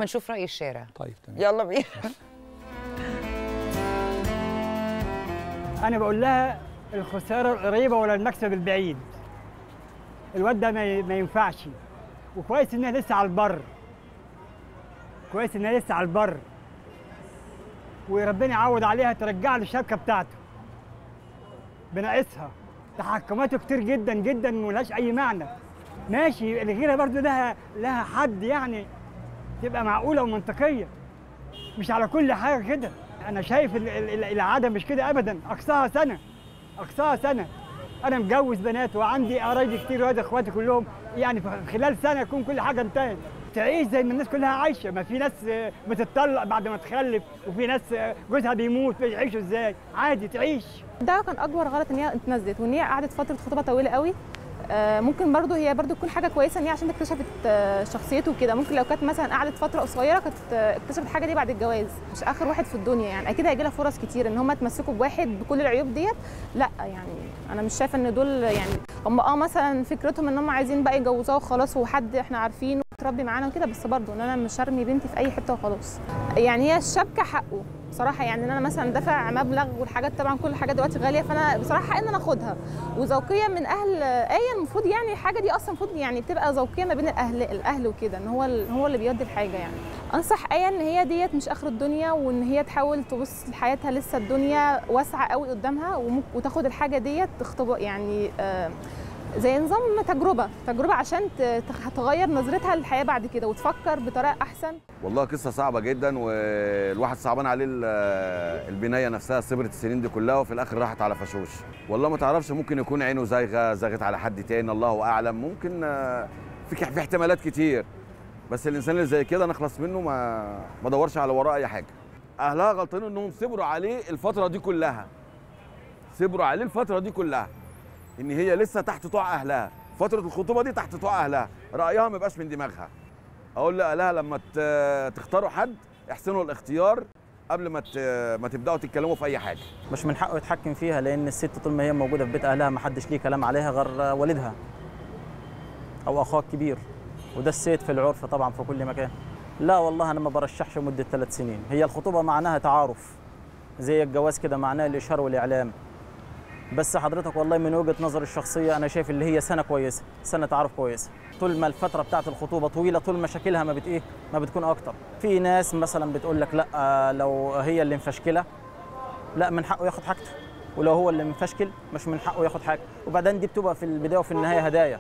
نشوف راي الشارع طيب تمام يلا بينا انا بقول لها الخساره القريبه ولا المكسب البعيد الواد ده ما ي- ما ينفعش وكويس انها لسه على البر كويس انها لسه على البر وربنا يعوض عليها ترجع له الشبكه بتاعته بناقصها تحكماته كتير جدا جدا ملهاش اي معنى ماشي الغيره برضو لها لها حد يعني تبقى معقوله ومنطقيه مش على كل حاجه كده انا شايف ال- ال- ال- العاده مش كده ابدا اقصاها سنه اقصاها سنه انا مجوز بنات وعندي قرايبي كتير واد اخواتي كلهم يعني في خلال سنه يكون كل حاجه انتهت تعيش زي ما الناس كلها عايشه ما في ناس آه، بتتطلق بعد ما تخلف وفي ناس آه، جوزها بيموت بيعيشوا ازاي عادي تعيش ده كان اكبر غلط ان هي اتنزلت وان هي قعدت فتره خطوبه طويله قوي آه، ممكن برضو هي برضو تكون حاجه كويسه ان هي عشان اكتشفت آه، شخصيته وكده ممكن لو كانت مثلا قعدت فتره قصيره كانت آه، اكتشفت الحاجه دي بعد الجواز مش اخر واحد في الدنيا يعني اكيد هيجي لها فرص كتير ان هم يتمسكوا بواحد بكل العيوب ديت لا يعني انا مش شايفه ان دول يعني هم اه مثلا فكرتهم ان هم عايزين بقى يجوزوها وخلاص وحد احنا عارفينه تربي معانا وكده بس برضو ان انا مش هرمي بنتي في اي حته وخلاص يعني هي الشبكه حقه بصراحه يعني ان انا مثلا دافع مبلغ والحاجات طبعا كل الحاجات دلوقتي غاليه فانا بصراحه حق ان انا اخدها وذوقيه من اهل ايه المفروض يعني الحاجه دي اصلا المفروض يعني بتبقى ذوقيه ما بين الاهل الاهل وكده ان هو ال- هو اللي بيودي الحاجه يعني انصح ايه ان هي ديت مش اخر الدنيا وان هي تحاول تبص لحياتها لسه الدنيا واسعه قوي قدامها وممكن- وتاخد الحاجه ديت تختبر يعني آه زي نظام تجربه تجربه عشان ت- تخ- تغير نظرتها للحياه بعد كده وتفكر بطريقه احسن والله قصه صعبه جدا والواحد صعبان عليه ال- البنايه نفسها صبرت السنين دي كلها وفي الاخر راحت على فشوش والله ما تعرفش ممكن يكون عينه زايغه زاغت على حد تاني الله اعلم ممكن آه، في في احتمالات كتير بس الانسان اللي زي كده نخلص منه ما ما دورش على وراه اي حاجه اهلها غلطانين انهم صبروا عليه الفتره دي كلها صبروا عليه الفتره دي كلها ان هي لسه تحت طوع اهلها فتره الخطوبه دي تحت طوع اهلها رايها ما يبقاش من دماغها اقول لاهلها لما ت- تختاروا حد احسنوا الاختيار قبل ما ت- ما تبداوا تتكلموا في اي حاجه مش من حقه يتحكم فيها لان الست طول ما هي موجوده في بيت اهلها ما حدش ليه كلام عليها غير والدها او اخوها الكبير وده السيد في العرف طبعا في كل مكان لا والله انا ما برشحش مده ثلاث سنين هي الخطوبه معناها تعارف زي الجواز كده معناه الاشهار والاعلام بس حضرتك والله من وجهه نظري الشخصيه انا شايف اللي هي سنه كويسه سنه تعارف كويسه طول ما الفتره بتاعت الخطوبه طويله طول مشاكلها ما بت ايه ما بتكون اكتر في ناس مثلا بتقول لك لا آه، لو هي اللي مفشكله لا من حقه ياخد حاجته ولو هو اللي مفشكل مش من حقه ياخد حاجه وبعدين دي بتبقى في البدايه وفي النهايه هدايا